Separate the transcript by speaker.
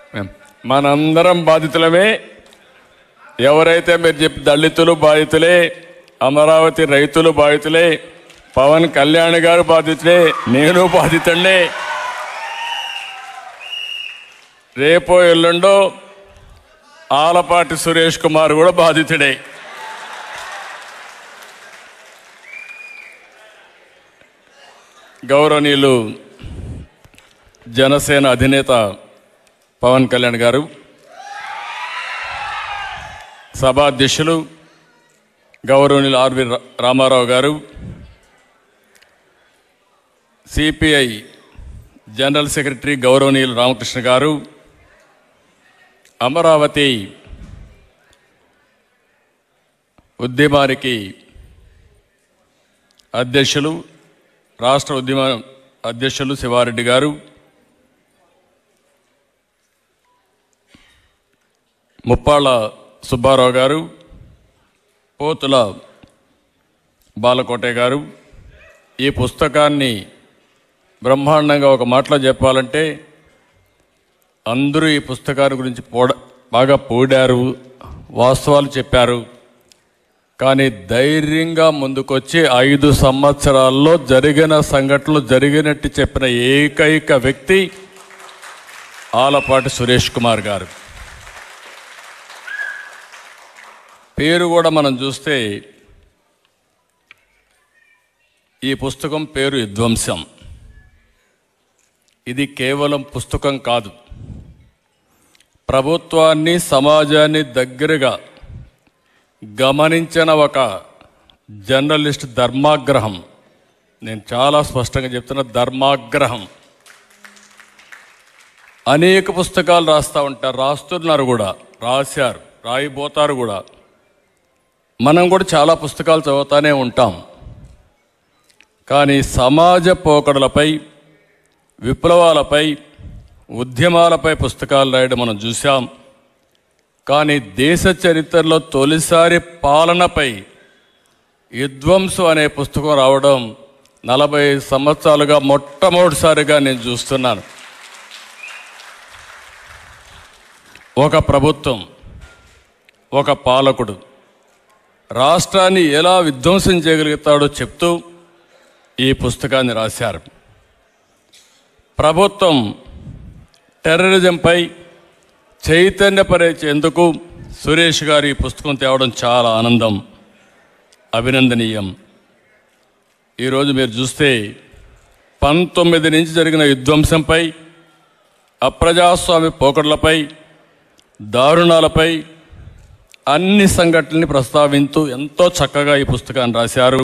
Speaker 1: మనందరం బాధితులమే ఎవరైతే మీరు చెప్పి దళితులు బాధితులే అమరావతి రైతులు బాధితులే పవన్ కళ్యాణ్ గారు బాధితులే నేను బాధితుడినే రేపో ఎల్లుండో ఆలపాటి సురేష్ కుమార్ కూడా బాధితుడే గౌరవనీయులు జనసేన అధినేత పవన్ కళ్యాణ్ గారు సభాధ్యక్షులు గౌరవనీయులు ఆర్వి రా- రామారావు గారు సిపిఐ జనరల్ సెక్రటరీ గౌరవనీయులు రామకృష్ణ గారు అమరావతి ఉద్యమానికి అధ్యక్షులు రాష్ట్ర ఉద్యమ అధ్యక్షులు శివారెడ్డి గారు ముప్పాళ్ళ సుబ్బారావు గారు పోతుల బాలకోటే గారు ఈ పుస్తకాన్ని బ్రహ్మాండంగా ఒక మాటలో చెప్పాలంటే అందరూ ఈ పుస్తకాన్ని గురించి పోడ బాగా పోడారు వాస్తవాలు చెప్పారు కానీ ధైర్యంగా ముందుకొచ్చి ఐదు సంవత్సరాల్లో జరిగిన సంఘటనలు జరిగినట్టు చెప్పిన ఏకైక వ్యక్తి ఆలపాటి సురేష్ కుమార్ గారు పేరు కూడా మనం చూస్తే ఈ పుస్తకం పేరు విధ్వంసం ఇది కేవలం పుస్తకం కాదు ప్రభుత్వాన్ని సమాజాన్ని దగ్గరగా గమనించిన ఒక జర్నలిస్ట్ ధర్మాగ్రహం నేను చాలా స్పష్టంగా చెప్తున్న ధర్మాగ్రహం అనేక పుస్తకాలు రాస్తూ ఉంటారు రాస్తున్నారు కూడా రాశారు రాయిపోతారు కూడా మనం కూడా చాలా పుస్తకాలు చదువుతానే ఉంటాం కానీ సమాజ పోకడలపై విప్లవాలపై ఉద్యమాలపై పుస్తకాలు రాయడం మనం చూసాం కానీ దేశ చరిత్రలో తొలిసారి పాలనపై విధ్వంసం అనే పుస్తకం రావడం నలభై సంవత్సరాలుగా మొట్టమొదటిసారిగా నేను చూస్తున్నాను ఒక ప్రభుత్వం ఒక పాలకుడు రాష్ట్రాన్ని ఎలా విధ్వంసం చేయగలుగుతాడో చెప్తూ ఈ పుస్తకాన్ని రాశారు ప్రభుత్వం టెర్రరిజంపై చైతన్యపరిచేందుకు సురేష్ గారు ఈ పుస్తకం తేవడం చాలా ఆనందం అభినందనీయం ఈరోజు మీరు చూస్తే పంతొమ్మిది నుంచి జరిగిన విధ్వంసంపై అప్రజాస్వామ్య పోకడలపై దారుణాలపై అన్ని సంఘటనల్ని ప్రస్తావింతూ ఎంతో చక్కగా ఈ పుస్తకాన్ని రాశారు